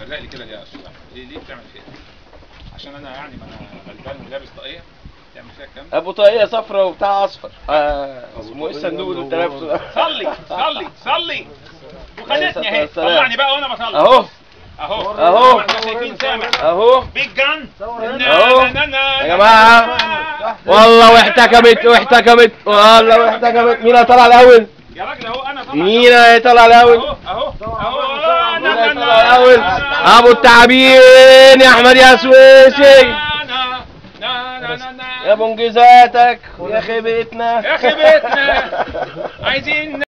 غرق لي كده ليه يا استاذ احمد ليه ليه بتعمل فيها عشان انا يعني ما انا غلبان ولابس طاقيه تعمل فيها الكلام ده ابو طاقيه صفرا وبتاع اصفر آه اسمه ايه الصندوق اللي انت لابسه ده صلي صلي صلي وخدتني اهي السلام. طلعني بقى وانا بصلي اهو اهو أهو. احنا شايفين سامع اهو بيج جان أهو. يا جماعة. والله واحتكمت واحتكمت والله واحتكمت مين هيطلع الاول يا راجل اهو انا طبعا مين هيطلع الاول اهو اهو اهو مين هيطلع الاول ابو التعابين يا احمد يا سويسي يا منجزاتك يا خيبتنا يا خيبتنا عايزين